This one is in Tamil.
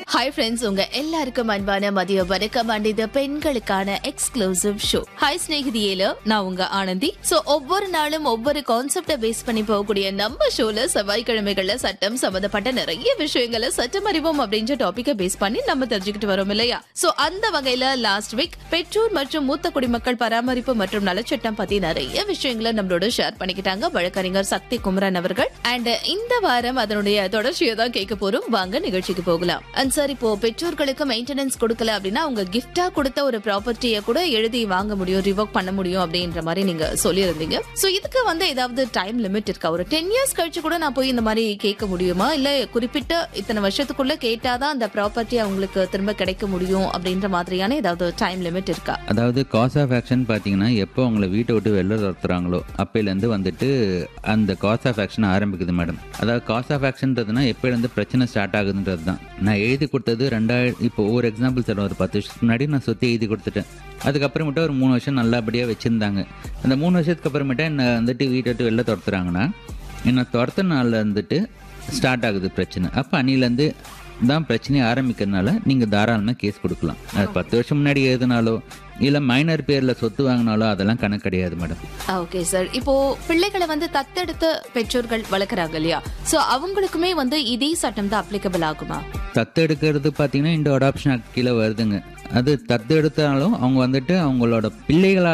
ஹாய் ஃப்ரெண்ட்ஸ் உங்க எல்லாருக்கும் அன்பான மதிய வணக்கம் அண்ட் இது பெண்களுக்கான எக்ஸ்க்ளூசிவ் ஷோ ஹாய் ஸ்நேகிதியில நான் உங்க ஆனந்தி சோ ஒவ்வொரு நாளும் ஒவ்வொரு கான்செப்ட பேஸ் பண்ணி போகக்கூடிய நம்ம ஷோல செவ்வாய்க்கிழமைகள்ல சட்டம் சம்பந்தப்பட்ட நிறைய விஷயங்களை சட்டம் அறிவோம் அப்படின்ற டாபிக்க பேஸ் பண்ணி நம்ம தெரிஞ்சுக்கிட்டு வரோம் இல்லையா சோ அந்த வகையில லாஸ்ட் வீக் பெற்றோர் மற்றும் மூத்த குடிமக்கள் பராமரிப்பு மற்றும் நலச்சட்டம் பத்தி நிறைய விஷயங்களை நம்மளோட ஷேர் பண்ணிக்கிட்டாங்க வழக்கறிஞர் சக்தி குமரன் அவர்கள் அண்ட் இந்த வாரம் அதனுடைய தொடர்ச்சியை தான் கேட்க போறோம் வாங்க நிகழ்ச்சிக்கு போகலாம் அண்ட் சார் இப்போ பெற்றோர்களுக்கு மெயின்டெனன்ஸ் கொடுக்கல அப்படின்னா அவங்க கிஃப்டா கொடுத்த ஒரு ப்ராப்பர்ட்டியை கூட எழுதி வாங்க முடியும் ரிவோக் பண்ண முடியும் அப்படின்ற மாதிரி நீங்க சொல்லியிருந்தீங்க சோ இதுக்கு வந்து ஏதாவது டைம் லிமிட் இருக்கா ஒரு டென் இயர்ஸ் கழிச்சு கூட நான் போய் இந்த மாதிரி கேட்க முடியுமா இல்ல குறிப்பிட்ட இத்தனை வருஷத்துக்குள்ள கேட்டாதான் அந்த ப்ராப்பர்ட்டி அவங்களுக்கு திரும்ப கிடைக்க முடியும் அப்படின்ற மாதிரியான ஏதாவது டைம் லிமிட் இருக்கா அதாவது காஸ் ஆஃப் ஆக்ஷன் பார்த்தீங்கன்னா எப்போ அவங்கள வீட்டை விட்டு வெளில துரத்துறாங்களோ அப்பையிலேருந்து வந்துட்டு அந்த காஸ் ஆஃப் ஆக்ஷன் ஆரம்பிக்குது மேடம் அதாவது காஸ் ஆஃப் ஆக்ஷன்றதுனா எப்போலேருந்து பிரச்சனை ஸ்டார்ட் ஆகுதுன்றது தான் நான் எழுதி கொடுத்தது ரெண்டாயிரம் இப்போ ஒரு எக்ஸாம்பிள் சொல்ல ஒரு பத்து வருஷத்துக்கு முன்னாடி நான் சொத்து எழுதி கொடுத்துட்டேன் அதுக்கப்புறமேட்டு ஒரு மூணு வருஷம் நல்லபடியாக வச்சுருந்தாங்க அந்த மூணு வருஷத்துக்கு அப்புறமேட்டா என்னை வந்துட்டு வீட்டை விட்டு வெளில துரத்துறாங்கன்னா என்னை துரத்த நாளில் வந்துட்டு ஸ்டார்ட் ஆகுது பிரச்சனை அப்போ அன்னிலேருந்து தான் பிரச்சனையை ஆரம்பிக்கிறதுனால நீங்கள் தாராளமாக கேஸ் கொடுக்கலாம் அது பத்து வருஷம் முன்னாடி எழுதினாலோ இல்லை மைனர் பேரில் சொத்து வாங்கினாலோ அதெல்லாம் கணக்கு கிடையாது மேடம் ஓகே சார் இப்போ பிள்ளைகளை வந்து தத்தெடுத்த பெற்றோர்கள் வளர்க்குறாங்க இல்லையா சோ அவங்களுக்குமே வந்து இதே சட்டம் தான் அப்ளிகபிள் ஆகுமா தத்து எடுக்கிறது பார்த்தீங்கன்னா இந்த அடாப்ஷன் ஆக்ட் கீழே வருதுங்க அது தத்து எடுத்தாலும் அவங்க வந்துட்டு அவங்களோட பிள்ளைகளா